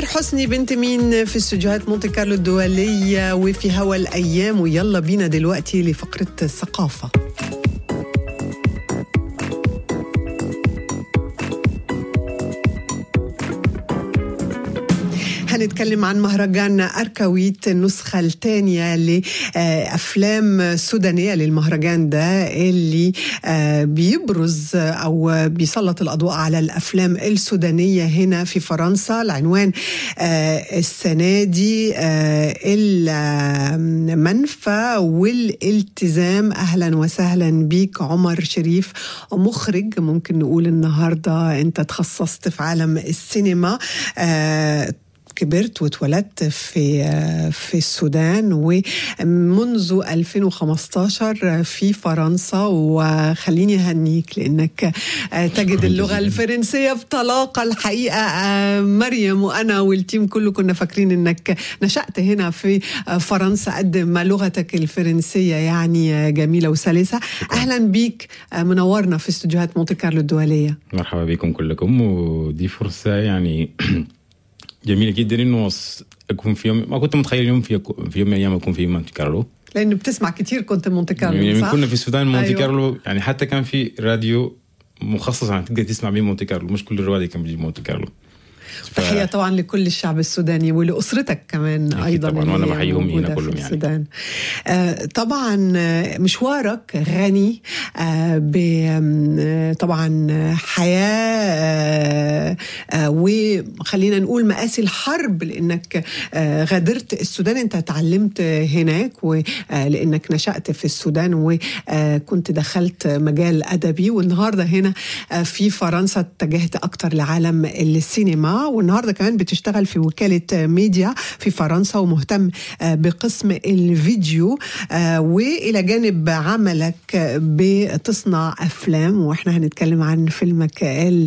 ماهر حسني بنت مين في استديوهات مونتي كارلو الدولية وفي هوا الأيام ويلا بينا دلوقتي لفقرة الثقافة هنتكلم عن مهرجان أركويت النسخة الثانية لأفلام سودانية للمهرجان ده اللي آه، بيبرز أو بيسلط الأضواء على الأفلام السودانية هنا في فرنسا العنوان آه، السنة دي آه، المنفى والالتزام أهلا وسهلا بيك عمر شريف مخرج ممكن نقول النهاردة أنت تخصصت في عالم السينما آه، كبرت واتولدت في في السودان ومنذ 2015 في فرنسا وخليني اهنيك لانك تجد اللغه الفرنسيه بطلاقه الحقيقه مريم وانا والتيم كله كنا فاكرين انك نشات هنا في فرنسا قد ما لغتك الفرنسيه يعني جميله وسلسه اهلا بيك منورنا في استديوهات مونتي كارلو الدوليه مرحبا بكم كلكم ودي فرصه يعني جميله جدا انه أص- اكون في يوم ما كنت متخيل يوم في في يوم من الايام اكون في مونتي كارلو لانه بتسمع كتير كنت مونتي كارلو يعني صح؟ كنا في السودان مونتي أيوة. كارلو يعني حتى كان في راديو مخصص عن تقدر تسمع بيه مونتي كارلو مش كل الروادي كان بيجي مونتي كارلو ف- تحية طبعا لكل الشعب السوداني ولأسرتك كمان أكيد أيضا طبعاً، اللي وأنا هي بحييهم هنا موجودة كلهم في يعني. السودان آه، طبعا آه، مشوارك غني آه، ب آم، آه، طبعا حياة آه، آه، وخلينا نقول مآسي الحرب لأنك آه، غادرت السودان أنت تعلمت هناك ولأنك نشأت في السودان وكنت دخلت مجال أدبي والنهاردة هنا آه، في فرنسا اتجهت أكتر لعالم السينما والنهاردة كمان بتشتغل في وكالة ميديا في فرنسا ومهتم آه، بقسم الفيديو آه، وإلى جانب عملك بتصنع أفلام وإحنا هنتكلم عن فيلمك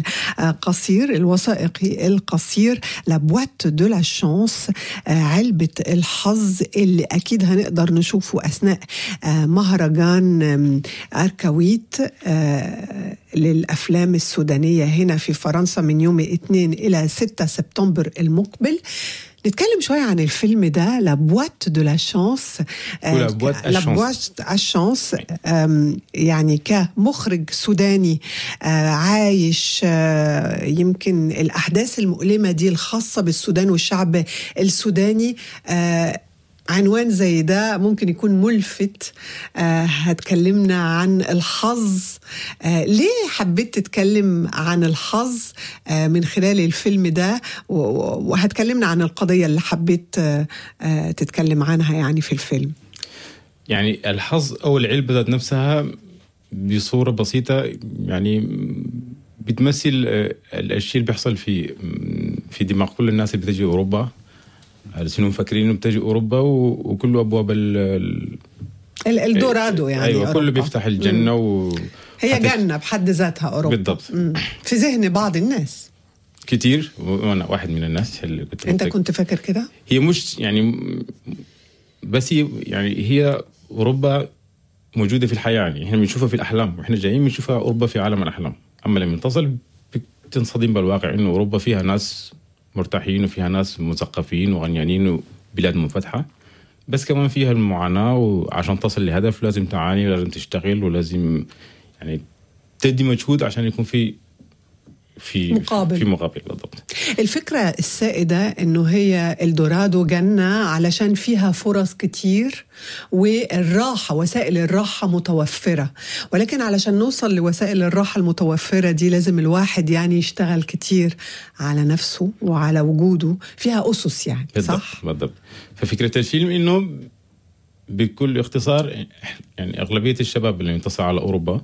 القصير الوثائقي القصير لا بوات دو لا شانس علبة الحظ اللي أكيد هنقدر نشوفه أثناء آه، مهرجان آم، أركويت آه، للأفلام السودانية هنا في فرنسا من يوم 2 إلى 6 سبتمبر المقبل نتكلم شوية عن الفيلم ده لا بوات دو لا شانس ولا boîte à لا chance. بوات à chance آم، يعني كمخرج سوداني آه، عايش آه، يمكن الأحداث المؤلمة دي الخاصة بالسودان والشعب السوداني آه، عنوان زي ده ممكن يكون ملفت آه هتكلمنا عن الحظ آه ليه حبيت تتكلم عن الحظ آه من خلال الفيلم ده و- و- وهتكلمنا عن القضية اللي حبيت آه آه تتكلم عنها يعني في الفيلم يعني الحظ او العلبه ذات نفسها بصوره بسيطه يعني بتمثل آه، الشيء اللي بيحصل في في دماغ كل الناس اللي بتجي اوروبا على سنهم فاكرين انه بتجي اوروبا و- وكل ابواب ال- ال- ال- الدورادو يعني ايوه كله أوروبا. بيفتح الجنه و هي حتى جنة بحد ذاتها أوروبا بالضبط. مم. في ذهن بعض الناس كتير وانا واحد من الناس اللي كنت أنت متأكد. كنت فاكر كده؟ هي مش يعني بس هي يعني هي اوروبا موجوده في الحياه يعني احنا بنشوفها في الاحلام واحنا جايين بنشوفها اوروبا في عالم الاحلام اما لما تصل بتنصدم بالواقع انه اوروبا فيها ناس مرتاحين وفيها ناس مثقفين وغنيانين وبلاد منفتحه بس كمان فيها المعاناه وعشان تصل لهدف لازم تعاني ولازم تشتغل ولازم يعني تدي مجهود عشان يكون في في مقابل. في مقابل بالضبط الفكرة السائدة انه هي الدورادو جنة علشان فيها فرص كتير والراحة وسائل الراحة متوفرة ولكن علشان نوصل لوسائل الراحة المتوفرة دي لازم الواحد يعني يشتغل كتير على نفسه وعلى وجوده فيها أسس يعني بالضبط صح؟ بالضبط ففكره الفيلم انه بكل اختصار يعني اغلبيه الشباب اللي ينتصر على اوروبا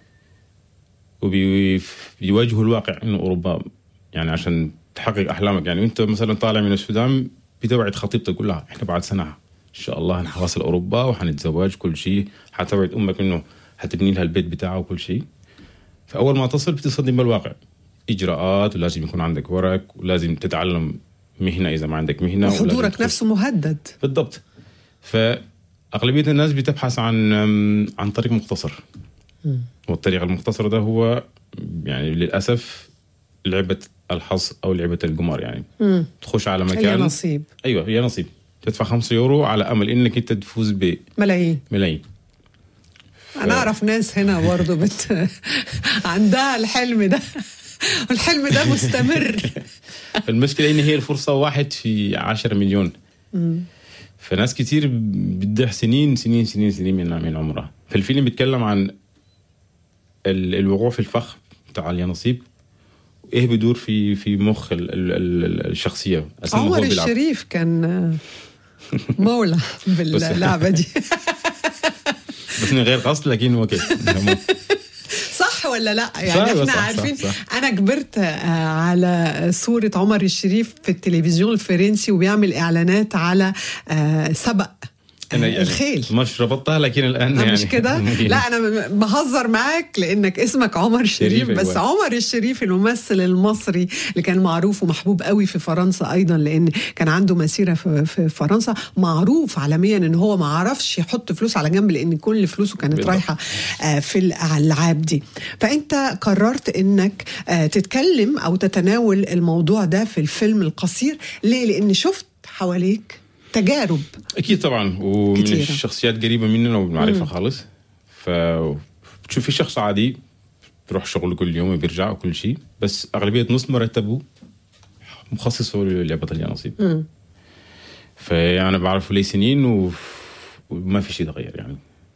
وبيواجهوا الواقع انه اوروبا يعني عشان تحقق احلامك يعني انت مثلا طالع من السودان بتوعد خطيبتك تقول لها احنا بعد سنه ان شاء الله هنحواصل اوروبا وحنتزوج كل شيء حتوعد امك انه حتبني لها البيت بتاعها وكل شيء فاول ما تصل بتصدم بالواقع اجراءات ولازم يكون عندك ورق ولازم تتعلم مهنه اذا ما عندك مهنه ولازم وحضورك تخش- نفسه مهدد بالضبط فأغلبية الناس بتبحث عن عن طريق مختصر والطريق المختصر ده هو يعني للأسف لعبة الحظ او لعبه القمار يعني مم. تخش على هي مكان نصيب ايوه هي نصيب تدفع 5 يورو على امل انك انت تفوز ملايين بملايين انا اعرف ناس هنا برضه بت عندها الحلم ده والحلم ده مستمر المشكله ان هي الفرصه واحد في 10 مليون فناس كتير بتضيع سنين سنين سنين سنين من من عمرها فالفيلم بيتكلم عن ال- الوقوع في الفخ بتاع اليانصيب ايه بيدور في في مخ ال ال ال الشخصيه أثناء ما هو عمر بيلعب. الشريف كان مولى باللعبه دي بس من غير قصد لكن اوكي صح ولا لا يعني صح، احنا صح، عارفين صح، صح. انا كبرت آه، على صوره عمر الشريف في التلفزيون الفرنسي وبيعمل اعلانات على آه، سبق أنا آه، يعني الخيل مش ربطتها لكن الان آه، يعني مش كده؟ لا انا ب- بهزر معاك لانك اسمك عمر الشريف شريف، بس أيوة. عمر الشريف الممثل المصري اللي كان معروف ومحبوب قوي في فرنسا ايضا لان كان عنده مسيره في, في فرنسا معروف عالميا ان هو ما عرفش يحط فلوس على جنب لان كل فلوسه كانت بالضبط. رايحه آه، في الالعاب دي فانت قررت انك آه، تتكلم او تتناول الموضوع ده في الفيلم القصير ليه لان شفت حواليك تجارب اكيد طبعا ومن كتيرة. الشخصيات قريبه مننا وبنعرفها خالص ف بتشوف في شخص عادي بيروح شغله كل يوم وبيرجع وكل شيء بس اغلبيه نص مرتبه مخصصه للعبه اليانصيب مم. فانا بعرفه لي سنين و... وما في شيء تغير يعني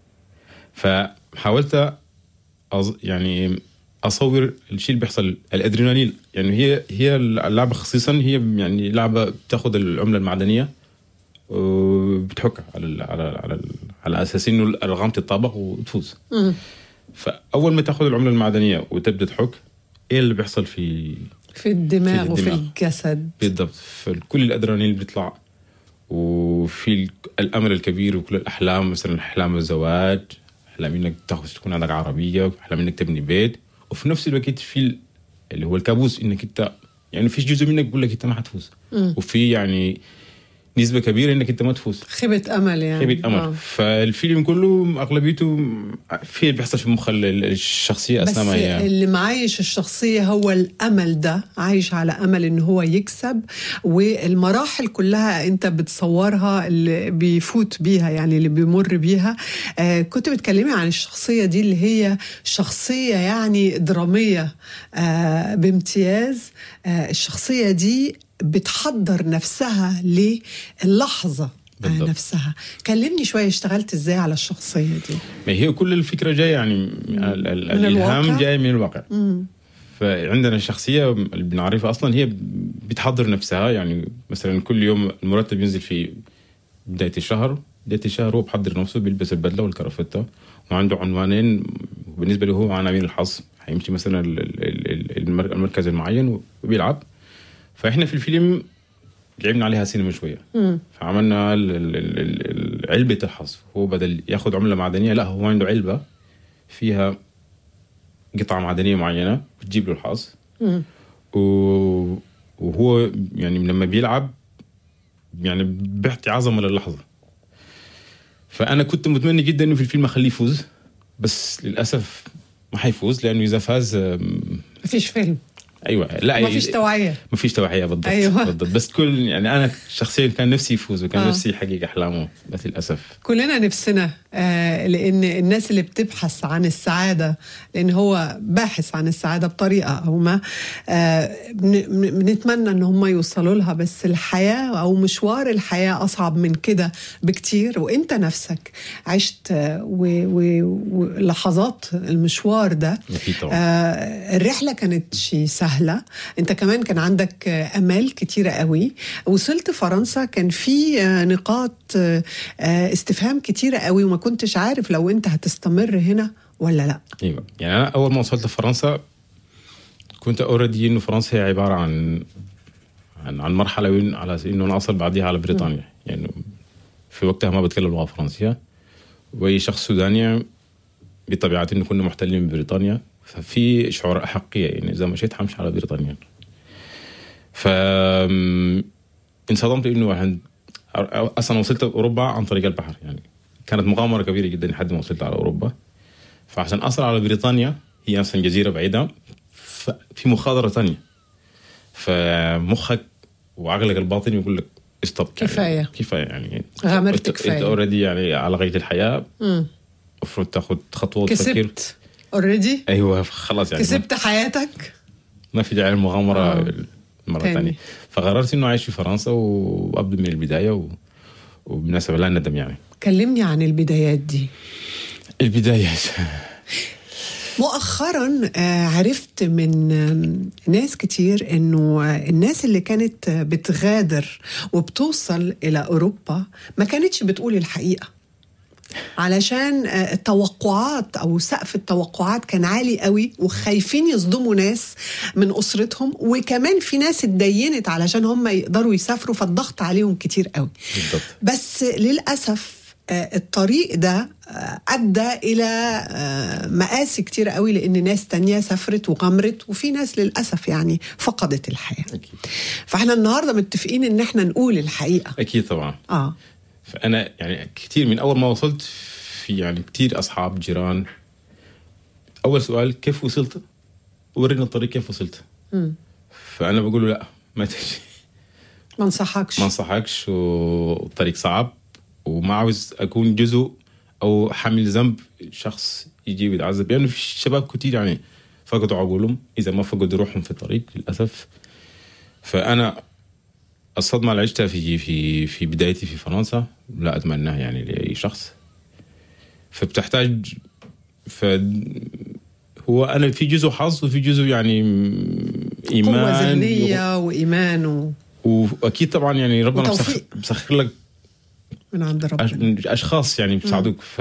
فحاولت أز... يعني اصور الشيء اللي بيحصل الادرينالين يعني هي هي اللعبه خصيصا هي يعني لعبه بتاخذ العمله المعدنيه وبتحك على ال... على على ال... على اساس انه الارقام تتطابق وتفوز مم. فاول ما تاخذ العمله المعدنيه وتبدا تحك ايه اللي بيحصل في في الدماغ في وفي الدماغ. الجسد بالضبط فكل الادرينالين بيطلع وفي ال- الامل الكبير وكل الاحلام مثلا احلام الزواج احلام انك تاخذ تكون عندك عربيه احلام انك تبني بيت وفي نفس الوقت في ال- اللي هو الكابوس انك انت يعني في جزء منك بيقول لك انت ما حتفوز وفي يعني نسبه كبيره انك انت ما تفوز خيبة أمل يعني خيبة امل آه. فالفيلم كله اغلبيته في اللي بيحصل في مخ ال- ال- الشخصيه بس اثناء ما هي اللي معايش الشخصية هو الأمل ده عايش على أمل إن هو يكسب والمراحل كلها أنت بتصورها اللي بيفوت بيها يعني اللي بيمر بيها آه كنت بتكلمي عن الشخصية دي اللي هي شخصية يعني درامية آه بامتياز آه الشخصية دي بتحضر نفسها للحظة آه بالضبط. نفسها كلمني شوية اشتغلت ازاي على الشخصية دي ما هي كل الفكره جايه يعني ال- ال- من الالهام الواقع؟ جاي من الواقع مم. فعندنا الشخصيه اللي بنعرفها اصلا هي بتحضر نفسها يعني مثلا كل يوم المرتب ينزل في بدايه الشهر بدايه الشهر هو بحضر نفسه بيلبس البدله والكرافته وعنده عنوانين بالنسبه له هو عناوين الحظ حيمشي مثلا ال- ال- ال- المر- المركز المعين وبيلعب فاحنا في الفيلم لعبنا عليها سينما شويه مم. فعملنا ال- ال- ال- ال- علبة الحظ هو بدل ياخذ عملة معدنية لا هو عنده علبة فيها قطعة معدنية معينة بتجيب له الحظ مم. و- وهو يعني لما بيلعب يعني بيعطي عظمة للحظة فأنا كنت متمني جدا إنه في الفيلم أخليه يفوز بس للأسف ما حيفوز لأنه إذا فاز أم، مفيش فيلم أيوة لا ما فيش توعية ما فيش توعية بالضبط أيوة. بالضبط بس كل يعني أنا شخصيا كان نفسي يفوز وكان آه. آه. نفسي يحقق أحلامه بس للأسف كلنا نفسنا آه لان الناس اللي بتبحث عن السعاده لان هو باحث عن السعاده بطريقه او ما آه بن- بن- بنتمنى ان هم يوصلوا لها بس الحياه او مشوار الحياه اصعب من كده بكتير وانت نفسك عشت آه، و- و- ولحظات المشوار ده أكيد طبعا آه الرحلة كانت شي سهلة انت كمان كان عندك آه امال كتيرة قوي وصلت فرنسا كان في آه نقاط آه آه استفهام كتيرة قوي وما كنتش عارف لو انت هتستمر هنا ولا لا ايوه يعني انا اول ما وصلت فرنسا كنت اوريدي انه فرنسا هي عباره عن عن, عن مرحله وين على أساس انه انا اصل بعديها على بريطانيا يعني في وقتها ما بتكلم لغه فرنسيه واي شخص سوداني بطبيعته انه كنا محتلين بريطانيا ففي شعور احقيه يعني اذا مشيت حمشي على بريطانيا ف انصدمت انه واحد اصلا وصلت اوروبا عن طريق البحر يعني كانت مغامره كبيره جدا لحد ما وصلت على اوروبا فعشان اصل على بريطانيا هي اصلا جزيره بعيده ففي مخاطره تانية فمخك وعقلك الباطن يقول لك استوب كفاية. كفايه يعني غامرت انت كفاية. اوريدي يعني على غايه الحياه مم. المفروض تاخذ خطوه وتفكر كسبت اوريدي ايوه خلاص يعني كسبت حياتك ما في داعي للمغامره آه. مره تاني. ثانيه فقررت انه اعيش في فرنسا وابدا من البدايه و... وبالمناسبه لا ندم يعني كلمني عن البدايات دي البدايه مؤخرا آه، عرفت من آم، ناس كتير انه آه، الناس اللي كانت آه، بتغادر وبتوصل الى اوروبا ما كانتش بتقول الحقيقه علشان آه، التوقعات او سقف التوقعات كان عالي قوي وخايفين يصدموا ناس من اسرتهم وكمان في ناس اتدينت علشان هم يقدروا يسافروا فالضغط عليهم كتير قوي بالضبط بس للأسف آه، الطريق ده آه، أدى إلى آه، مآسي كتير قوي لأن ناس تانية سافرت وغمرت وفي ناس للأسف يعني فقدت الحياة اكيد فاحنا النهاردة متفقين إن احنا نقول الحقيقة اكيد طبعا آه فانا يعني كثير من اول ما وصلت في يعني كثير اصحاب جيران اول سؤال كيف وصلت؟ ورينا الطريق كيف وصلت؟ مم. فانا بقول له لا ما تجي ما انصحكش ما انصحكش والطريق صعب وما عاوز اكون جزء او حامل ذنب شخص يجي ويتعذب لانه يعني في شباب كتير يعني فقدوا عقولهم اذا ما فقدوا روحهم في الطريق للاسف فانا الصدمه اللي عشتها في في في بدايتي في فرنسا لا اتمناها يعني لاي شخص فبتحتاج ف هو انا في جزء حظ وفي جزء يعني ايمان قوة ذهنية وإيمان و... واكيد طبعا يعني ربنا مسخر, وتوفيق. مسخر لك من عند ربنا أش- اشخاص يعني بيساعدوك ف...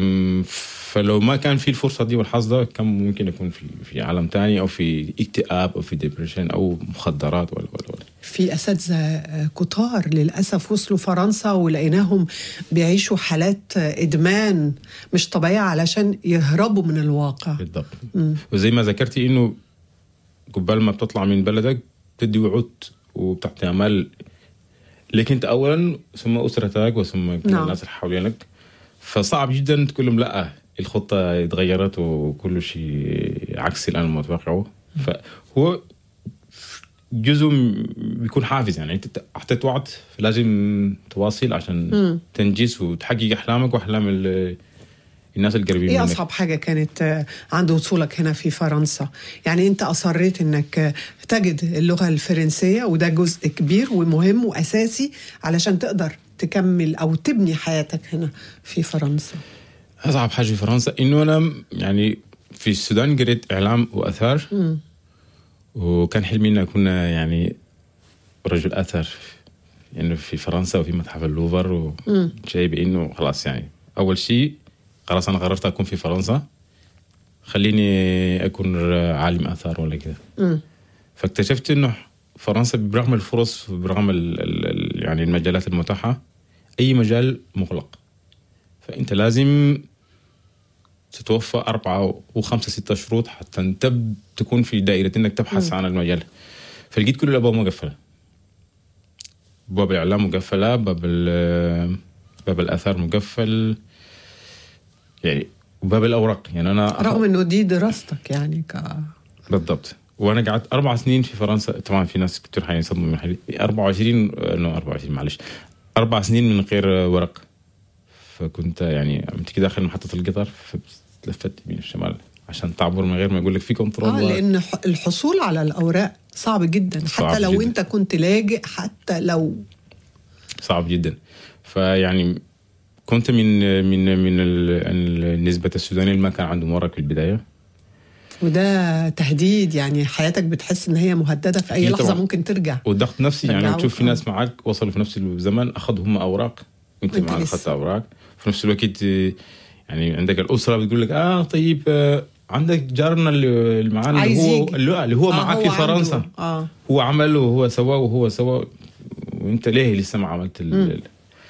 فلو ما كان في الفرصه دي والحظ ده كان ممكن يكون في في عالم تاني او في اكتئاب او في ديبريشن او مخدرات ولا ولا ولا في اساتذه آه، كتار للاسف وصلوا فرنسا ولقيناهم بيعيشوا حالات آه، ادمان مش طبيعيه علشان يهربوا من الواقع بالضبط مم. وزي ما ذكرتي انه قبل ما بتطلع من بلدك بتدي وعود وبتعطي امال لك انت اولا ثم اسرتك وثم كل نعم. الناس اللي حوالينك فصعب جدا تقول لهم لا الخطه اتغيرت وكل شيء عكس الان المتوقعه فهو جزء م- بيكون حافز يعني انت اعطيت وعد لازم تواصل عشان مم. تنجز وتحقق احلامك واحلام ال- الناس القريبين ايه منك اصعب حاجه كانت آه، عند وصولك هنا في فرنسا يعني انت اصريت انك آه، تجد اللغه الفرنسيه وده جزء كبير ومهم واساسي علشان تقدر تكمل او تبني حياتك هنا في فرنسا اصعب حاجه في فرنسا انه انا يعني في السودان قريت اعلام واثار مم. وكان حلمي اني اكون يعني رجل اثر يعني في فرنسا وفي متحف اللوفر مم. وشيء بانه خلاص يعني اول شيء خلاص انا قررت اكون في فرنسا خليني اكون عالم اثار ولا كذا مم. فاكتشفت انه فرنسا برغم الفرص وبرغم ال ال ال يعني المجالات المتاحه اي مجال مغلق فانت لازم تتوفى أربعة وخمسة ستة شروط حتى أنت تكون في دائرة إنك تبحث عن المجال فلقيت كل الأبواب مقفلة باب الإعلام مقفلة باب ال- باب الآثار مقفل يعني باب الأوراق يعني أنا رغم انه دي دراستك يعني ك بالضبط وانا قعدت اربع سنين في فرنسا طبعا في ناس كتير حينصدموا من حديث 24 نو 24 معلش اربع سنين من غير ورق فكنت يعني عم تيجي داخل محطه القطر فلفت يمين الشمال عشان تعبر من غير ما يقول لك في كنترول اه و- لان ح- الحصول على الاوراق صعب جدا صعب حتى لو جداً. انت كنت لاجئ حتى لو صعب جدا فيعني كنت من من من ال- النسبة السودانيين اللي ما كان عندهم ورق في البداية وده تهديد يعني حياتك بتحس ان هي مهدده في اي أكيد لحظه طبعاً. ممكن ترجع والضغط نفسي يعني رجعوك، تشوف في آه. ناس معك وصلوا في نفس الزمن اخذوا هم اوراق وانت وأنت معك لسه. اخذت اوراق في نفس الوقت آه، يعني عندك الاسره بتقول لك اه طيب آه عندك جارنا اللي اللي معانا اللي عايز هو يجي. اللي اللي هو آه، معاك هو في عنده. فرنسا اه هو عمل وهو سوى وهو سوى وانت ليه لسه ما عملت مم. ال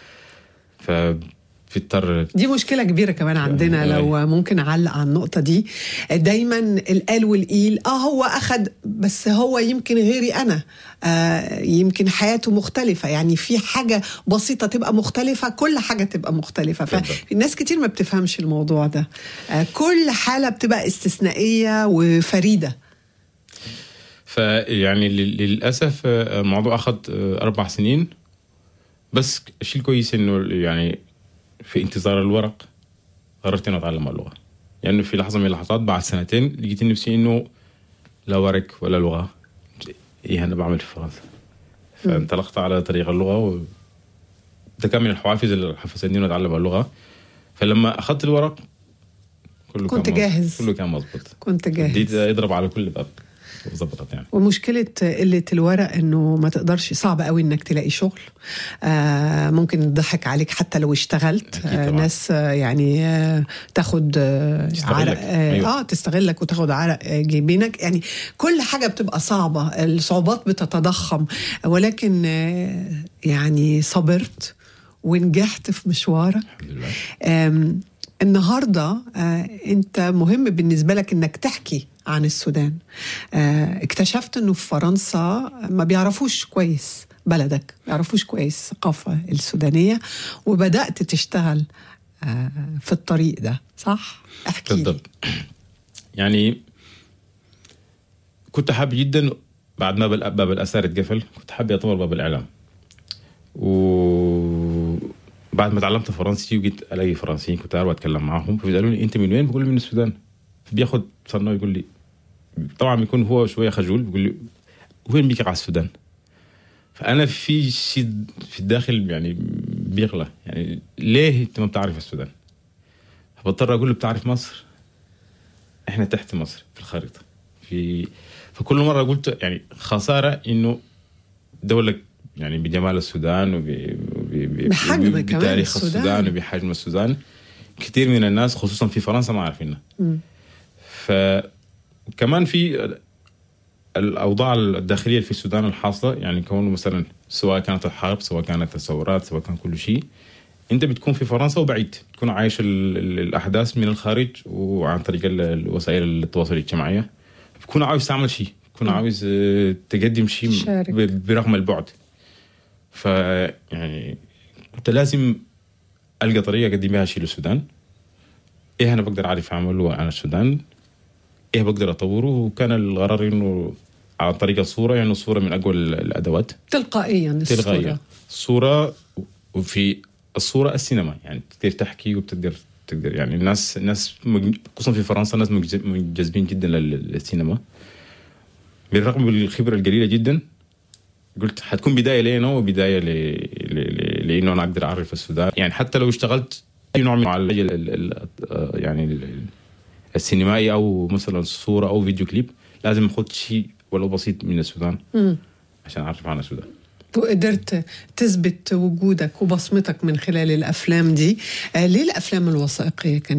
فبتضطر دي مشكلة كبيرة كمان عندنا أي. لو ممكن أعلق على النقطة دي دايما القال والقيل اه هو أخد بس هو يمكن غيري أنا آه يمكن حياته مختلفة يعني في حاجة بسيطة تبقى مختلفة كل حاجة تبقى مختلفة بالضبط. فالناس كتير ما بتفهمش الموضوع ده آه كل حالة بتبقى استثنائية وفريدة فيعني لل- للاسف آه، الموضوع اخذ آه، اربع سنين بس الشيء الكويس انه يعني في انتظار الورق قررت انه اتعلم اللغه يعني في لحظه من اللحظات بعد سنتين لقيت نفسي انه لا ورق ولا لغه ايه انا بعمل في فرنسا فانطلقت على طريق اللغه و ده كان من الحوافز اللي حفزتني انه اتعلم اللغه فلما اخذت الورق كله كنت كان مظبوط. جاهز. كله كان مظبوط كنت جاهز بديت يضرب على كل باب وظبطت يعني ومشكلة قلة الورق انه ما تقدرش صعب قوي انك تلاقي شغل آه ممكن يضحك عليك حتى لو اشتغلت أكيد آه طبعاً. ناس آه يعني آه تاخد آه تستغلك. عرق آه, أيوة. اه تستغلك وتاخد عرق آه جيبينك يعني كل حاجة بتبقى صعبة الصعوبات بتتضخم ولكن آه يعني صبرت ونجحت في مشوارك الحمد لله آم، النهارده آه، انت مهم بالنسبه لك انك تحكي عن السودان آه، اكتشفت انه في فرنسا ما بيعرفوش كويس بلدك ما بيعرفوش كويس الثقافه السودانيه وبدات تشتغل آه، في الطريق ده صح احكي لي بالضبط يعني كنت حابب جدا بعد ما باب باب الاثار اتقفل كنت حابب اطور باب الاعلام وبعد ما تعلمت فرنسي وجيت الاقي فرنسيين كنت اعرف اتكلم معاهم فبيسالوني انت من وين؟ بقول من السودان بياخد صنع يقول لي طبعا بيكون هو شويه خجول بيقول لي وين بيك على السودان؟ فانا في شيء في الداخل يعني بيغلى يعني ليه انت ما بتعرف السودان؟ فبضطر اقول له بتعرف مصر؟ احنا تحت مصر في الخريطه في فكل مره قلت يعني خساره انه دوله يعني بجمال السودان وب وب- وب- بحجم وب- كمان بتاريخ السودان. السودان وبحجم السودان كثير من الناس خصوصا في فرنسا ما عارفينها مم. فكمان في الاوضاع الداخليه في السودان الحاصله يعني كونه مثلا سواء كانت الحرب سواء كانت الثورات سواء كان كل شيء انت بتكون في فرنسا وبعيد تكون عايش ال- ال- الاحداث من الخارج وعن طريق ال- الوسائل التواصل الاجتماعي بتكون عاوز تعمل شيء بتكون عاوز آه، تقدم شيء تشارك. ب- برغم البعد ف يعني كنت لازم القى طريقه اقدم بها شيء للسودان ايه انا بقدر اعرف اعمله عن السودان ايه بقدر اطوره وكان القرار انه عن طريق الصوره يعني الصوره من اقوى ال- الادوات تلقائيا تلغائيا الصورة. الصوره وفي الصوره السينما يعني تقدر تحكي وبتقدر تقدر يعني الناس الناس مج- خصوصا في فرنسا الناس مجز- منجذبين جدا لل- للسينما بالرغم من الخبره القليله جدا قلت حتكون بدايه لنا وبدايه ل... ل... ل... لانه انا اقدر اعرف السودان يعني حتى لو اشتغلت اي نوع من ال... ال... ال... ال... يعني ال... السينمائي او مثلا صوره او فيديو كليب لازم اخذ شيء ولو بسيط من السودان مم. عشان اعرف عن السودان وقدرت تثبت وجودك وبصمتك من خلال الافلام دي آه ليه الافلام الوثائقيه كانت